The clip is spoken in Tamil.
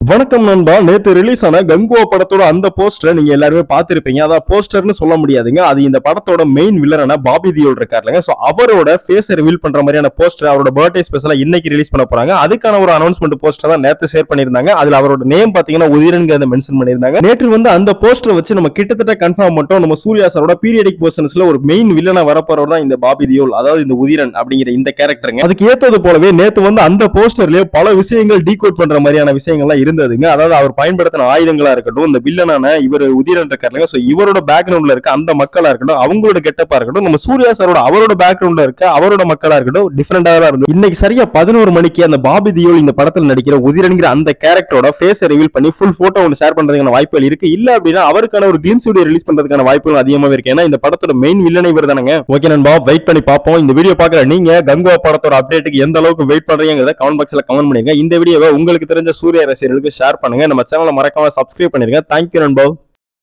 வணக்கம் நண்பா நேத்து ரிலீஸ் ஆன கங்குவா படத்தோட அந்த போஸ்டரை நீங்க எல்லாருமே பார்த்திருப்பீங்க அதான் போஸ்டர்னு சொல்ல முடியாதுங்க அது இந்த படத்தோட மெயின் வில்லனான பாபி தியோல் இருக்காருலங்க சோ அவரோட ஃபேஸ் ரிவீல் பண்ற மாதிரியான போஸ்டர் அவரோட பர்த்டே ஸ்பெஷலா இன்னைக்கு ரிலீஸ் பண்ண போறாங்க அதுக்கான ஒரு அனௌன்ஸ்மெண்ட் போஸ்டர் தான் நேத்து ஷேர் பண்ணிருந்தாங்க அதுல அவரோட நேம் பாத்தீங்கன்னா உதிரன்கிறத மென்ஷன் பண்ணிருந்தாங்க நேற்று வந்து அந்த போஸ்டரை வச்சு நம்ம கிட்டத்தட்ட கன்ஃபார்ம் மட்டும் நம்ம சூர்யா சாரோட பீரியடிக் போர்ஷன்ஸ்ல ஒரு மெயின் வில்லனா வரப்போறவர் தான் இந்த பாபி தியோல் அதாவது இந்த உதிரன் அப்படிங்கிற இந்த கேரக்டருங்க அதுக்கு ஏத்தது போலவே நேத்து வந்து அந்த போஸ்டர்லயே பல விஷயங்கள் டீகோட் பண்ற மாதிரியான விஷயங்கள்லாம் இருந்ததுங்க அதாவது அவர் பயன்படுத்தின ஆயுதங்களா இருக்கட்டும் இந்த வில்லனான இவர் உதிரன் இருக்காருங்க சோ இவரோட பேக்ரவுண்ட்ல இருக்க அந்த மக்களா இருக்கட்டும் அவங்களோட கெட்டப்பா இருக்கட்டும் நம்ம சூர்யா சாரோட அவரோட பேக்ரவுண்ட்ல இருக்க அவரோட மக்களா இருக்கட்டும் டிஃபரெண்டா தான் இருந்தது இன்னைக்கு சரியா பதினோரு மணிக்கு அந்த பாபி தியோல் இந்த படத்துல நடிக்கிற உதிரன்கிற அந்த கேரக்டரோட ஃபேஸ் ரிவீல் பண்ணி ஃபுல் போட்டோ ஒன்று ஷேர் பண்றதுக்கான வாய்ப்புகள் இருக்கு இல்ல அப்படின்னா அவருக்கான ஒரு கிளிம்ஸ் வீடியோ ரிலீஸ் பண்றதுக்கான வாய்ப்புகள் அதிகமாக இருக்கு ஏன்னா இந்த படத்தோட மெயின் வில்லனை இவர் தானங்க ஓகே நண்பா வெயிட் பண்ணி பார்ப்போம் இந்த வீடியோ பார்க்குற நீங்க கங்குவா படத்தோட அப்டேட்டுக்கு எந்த அளவுக்கு வெயிட் பண்றீங்கிறத கமெண்ட் பாக்ஸ்ல கமெண்ட் பண்ணுங்க இந்த வீடியோவை உங்களுக்கு தெரிஞ்ச சூர்யா ரசிகர்களுக்கு ஷேர் பண்ணுங்க நம்ம சேனலை மறக்காம சப்ஸ்கிரைப் பண்ணிருங்க தேங்க்யூ நண்பா